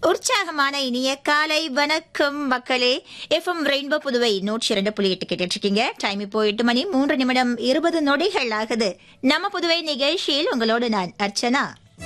உற்சாகமான இனிய காலை வணக்கம் மக்களே எஃப்எம் ரெயின்போ புதுவை நூற்றி இரண்டு புள்ளி எட்டு கேட்டுட்டு இருக்கீங்க டைம் இப்போ எட்டு மணி மூன்று நிமிடம் இருபது நொடிகள் ஆகுது நம்ம புதுவை நிகழ்ச்சியில் உங்களோடு நான் அர்ச்சனா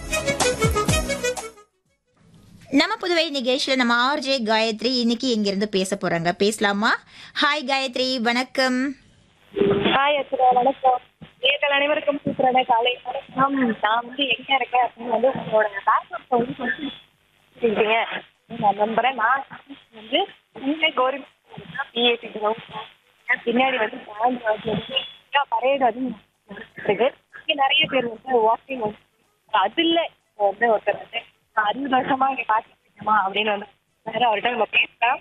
நம்ம புதுவை நிகழ்ச்சியில நம்ம ஆர்ஜே காயத்ரி இன்னைக்கு இங்கிருந்து பேச போறாங்க பேசலாமா ஹாய் காயத்ரி வணக்கம் ஹாய் அச்சுரா வணக்கம் நேர்கள் அனைவருக்கும் சூப்பரான காலை வணக்கம் நான் வந்து எங்க இருக்கேன் அப்படின்னு வந்து உங்களோட பேக்ரவுண்ட் வந்து சொல்லிட்டீங்க நான் நம்புறேன் நான் வந்து இங்கே கவர்மெண்ட் பிஏசி பின்னாடி வந்து பேண்ட் வந்து பரேடு வந்து இருக்கு இங்கே நிறைய பேர் வந்து வாக்கிங் வந்து அதுல இப்போ வந்து ஒருத்தர் வந்து நான் அறுபது வருஷமா இங்க பார்த்துட்டு இருக்கேமா அப்படின்னு வந்து வேற அவர்கிட்ட நம்ம பேசலாம்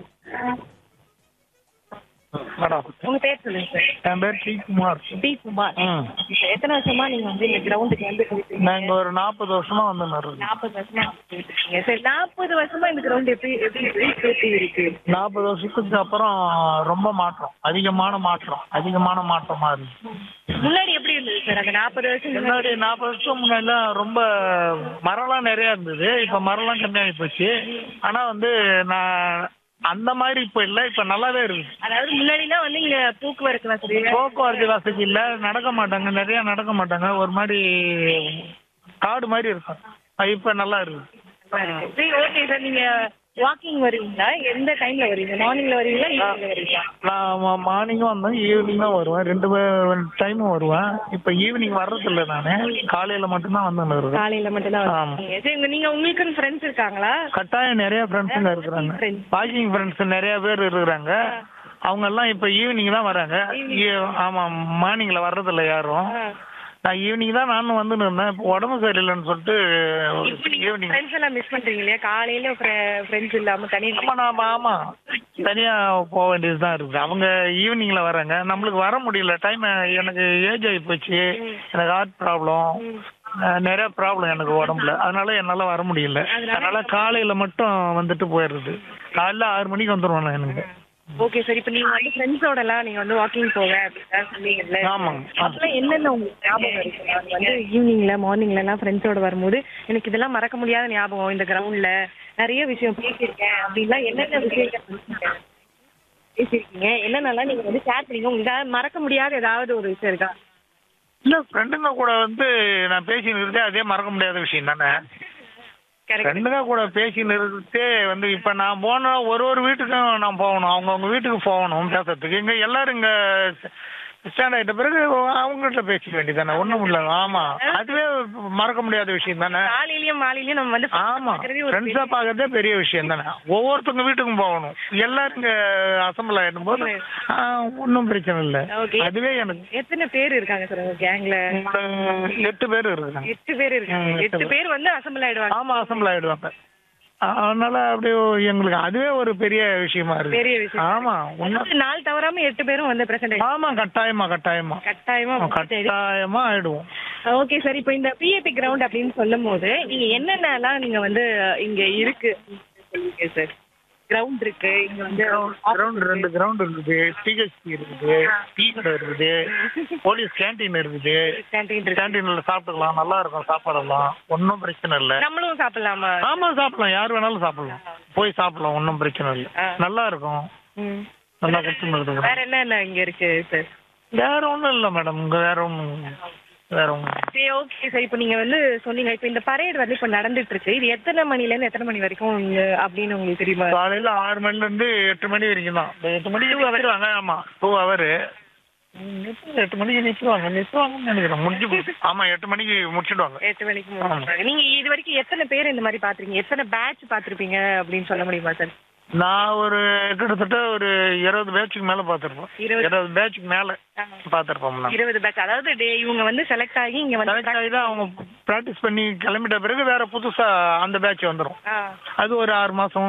மேடம் உங்க பேர் சொல்லுங்க சார் என் பேர் டி குமார் டி குமார் ம் இப்ப எத்தனை வருஷமா நீங்க வந்து இந்த கிரவுண்டுக்கு வந்து இருக்கீங்க? நான் இங்க ஒரு நாற்பது வருஷமா வந்து இருக்கேன் நாற்பது வருஷமா வந்துட்டு இருக்கீங்க சரி நாற்பது வருஷமா இந்த கிரவுண்ட் எப்படி எப்படி இருக்கு? எப்படி இருக்கு நாற்பது வருஷத்துக்கு அப்புறம் ரொம்ப மாற்றம் அதிகமான மாற்றம் அதிகமான மாற்றமா இருக்கு முன்னாடி எப்படி இருந்தது சார் அந்த நாற்பது வருஷம் முன்னாடி நாற்பது வருஷம் முன்னாடிலாம் ரொம்ப மரம்லாம் நிறைய இருந்தது இப்ப மரம்லாம் கம்மியாகி போச்சு ஆனா வந்து நான் அந்த மாதிரி இப்ப இல்ல இப்ப நல்லாவே இருக்கு அதாவது முன்னாடிலாம் வந்து இங்க போக்குவரத்து வசதி போக்குவரத்து வசதி இல்ல நடக்க மாட்டாங்க நிறைய நடக்க மாட்டாங்க ஒரு மாதிரி காடு மாதிரி இருக்கும் அது இப்ப நல்லா இருக்கு சரி ஓகே சார் நீங்க வாக்கிங் வருவீங்களா எந்த டைம்ல வருவீங்க மார்னிங்ல வருவீங்களா ஈவினிங்ல வருவீங்களா நான் மார்னிங்கும் வந்தேன் ஈவினிங் தான் வருவேன் ரெண்டு டைமும் வருவேன் இப்போ ஈவினிங் வர்றதில்ல நான் காலையில் மட்டும்தான் வந்து இருக்கேன் காலையில மட்டும் தான் ஆமா. வருவீங்க சரி உங்க- நீங்க உங்களுக்குன்னு ஃப்ரெண்ட்ஸ் இருக்காங்களா கட்டாயம் நிறைய ஃப்ரெண்ட்ஸுங்க இருக்கிறாங்க Friends. வாக்கிங் ஃப்ரெண்ட்ஸ் நிறைய பேர் இருக்கிறாங்க அவங்க எல்லாம் இப்போ ஈவினிங் தான் வராங்க ஈ- ஆமா மார்னிங்ல வர்றதில்ல யாரும் நான் ஈவினிங் தான் நானும் வந்து இருந்தேன் இப்போ உடம்பு சரியில்லைன்னு சொல்லிட்டு ஈவினிங் ஃப்ரெண்ட்ஸ் எல்லாம் மிஸ் பண்றீங்க இல்லையா காலையில ஃப்ரெண்ட்ஸ் இல்லாம தனி ஆமா நாம ஆமா தனியா போக வேண்டியது தான் இருக்குது அவங்க ஈவினிங்ல வராங்க நம்மளுக்கு வர முடியல டைம் எனக்கு ஏஜ் ஆகி போச்சு எனக்கு ஹார்ட் ப்ராப்ளம் நிறைய ப்ராப்ளம் எனக்கு உடம்புல அதனால என்னால வர முடியல அதனால காலையில மட்டும் வந்துட்டு போயிடுறது காலைல ஆறு மணிக்கு வந்துருவேன் நான் எனக்கு ஓகே சார் இப்போ நீங்க வந்து ஃப்ரெண்ட்ஸோட எல்லாம் நீங்க வந்து வாக்கிங் போக அப்படின்னு சொன்னீங்கல்ல ஆமாங்க. அப்பெல்லாம் என்னென்ன உங்களுக்கு ஞாபகம் இருக்கு நான் வந்து ஈவினிங்ல மார்னிங்ல எல்லாம் ஃப்ரெண்ட்ஸோட வரும்போது எனக்கு இதெல்லாம் மறக்க முடியாத ஞாபகம் இந்த கிரவுண்ட்ல நிறைய விஷயம் பேசியிருக்கேன் அப்படின்லாம் என்னென்ன விஷயங்கள் பேசியிருக்கேன்? பேசியிருக்கீங்க என்னென்னலாம் நீங்க வந்து ஷேர் பண்ணீங்க உங்களுக்கு மறக்க முடியாத ஏதாவது ஒரு விஷயம் இருக்கா இல்ல ஃப்ரெண்டுங்க கூட வந்து நான் பேசின்னு இருக்கிறதே அதே மறக்க முடியாத விஷயம் தானே கரெக்ட் ஃப்ரெண்டுங்க கூட பேசின்னு இருக்கிறதே வந்து இப்ப நான் போனா ஒரு ஒரு வீட்டுக்கும் நான் போகணும் அவங்கவுங்க வீட்டுக்கு போகணும் பேசுறதுக்கு இங்க எல்லாரும் இங்க ஸ்டாண்ட் ஆயிட்ட பிறகு அவங்ககிட்ட பேசிக்க வேண்டியதானே ஒண்ணும் இல்ல ஆமா அதுவே மறக்க முடியாத விஷயம் தானே காலையிலயும் மாலையிலயும் நம்ம வந்து ஆமா பார்க்கறதே ஒரு ஃப்ரெண்ட்ஸா பாக்குறதே பெரிய விஷயம் தானே ஒவ்வொருத்தவங்க வீட்டுக்கும் போகணும் எல்லாரும் இங்க அசம்பிள் ஆயிடும் போது ஒன்றும் பிரச்சனை இல்லை Okay. அதுவே எனக்கு எத்தனை பேர் இருக்காங்க சார் உங்க கேங்ல ஒரு எட்டு பேர் இருக்கிறாங்க எட்டு பேர் இருக்காங்க ம், எட்டு எட்டு பேர் வந்து அசம்பிள் ஆயிடுவாங்க ஆமா அசம்பிள் ஆயிடுவாங்க அ- அதனால அப்படியே எங்களுக்கு அதுவே ஒரு பெரிய விஷயமா இருக்கு பெரிய விஷயம். ஆமா உண்மை அதாவது நாள் தவறாம எட்டு பேரும் வந்து பிரசன்ட் ஆமா கட்டாயமா கட்டாயமா கட்டாயமா கட்டாயமா ஆயிடுவோம் ஓகே சார் இப்போ இந்த பிஏபி கிரவுண்ட் அப்படின்னு சொல்லும் போது நீங்க என்னென்னலாம் நீங்க வந்து இங்க இருக்கு சொல்லுங்க சார் கிரவுண்ட் இருக்கு இங்க வந்து கிரவுண்ட் ரெண்டு கிரவுண்ட் இருக்குது டிஹெச்பி இருக்குது டீ கடை இருக்குது போலீஸ் கேண்டீன் இருக்குது கேண்டீன் இருக்கு கேண்டீன்ல சாப்பிட்டுக்கலாம் நல்லா இருக்கும் சாப்பாடெல்லாம் ஒன்றும் பிரச்சனை இல்லை நம்மளும் சாப்பிடலாமா ஆமா சாப்பிடலாம் யார் வேணாலும் சாப்பிடலாம் போய் சாப்பிடலாம் ஒன்றும் பிரச்சனை இல்லை ஆ. நல்லா இருக்கும் ம். நல்லா கொடுத்துன்னு வேற என்னென்ன இங்க இருக்கு சார் வேற ஒன்றும் இல்லை மேடம் இங்க வேற ஒன்றும் வேற ஒன்றும் சரி ஓகே சார் இப்போ நீங்க வந்து சொன்னீங்க இப்போ இந்த பரேட் வந்து இப்போ நடந்துட்டு இருக்கு இது எத்தனை மணில இருந்து எத்தனை மணி வரைக்கும் இங்க அப்படின்னு உங்களுக்கு தெரியுமா காலையில ஆறு மணில இருந்து எட்டு மணி வரைக்கும் தான் இந்த எட்டு மணிக்கு நிறுத்துவாங்க ஆமா டூ ஹவர் எட்டு மணிக்கு நிறுத்துவாங்க நிறுத்துவாங்கன்னு நினைக்கிறேன் முடிஞ்சு போச்சு. ஆமா எட்டு மணிக்கு முடிச்சிடுவாங்க எட்டு மணிக்கு முடிஞ்சிருக்காங்க. நீங்க இது வரைக்கும் எத்தனை பேர் இந்த மாதிரி பாத்துருக்கீங்க எத்தனை பேட்ச் பாத்திருப்பீங்க அப்படின்னு சொல்ல முடியுமா சார் நான் ஒரு கிட்டத்தட்ட ஒரு இருபது பேட்சுக்கு மேல பாத்திருப்போம் இருபது. இருபது பேட்சுக்கு மேல பாத்திருப்போம் நான் இருபது பேட்ச் அதாவது டே- இவங்க வந்து செலக்ட் ஆகி இங்க வந்து செலக்ட் ஆகி தான் அவங்க ப்ராக்டிஸ் பண்ணி கிளம்பிட்ட பிறகு வேற புதுசா அந்த பேட்ச் வந்துடும் ஆ. அது ஒரு ஆறு மாசம்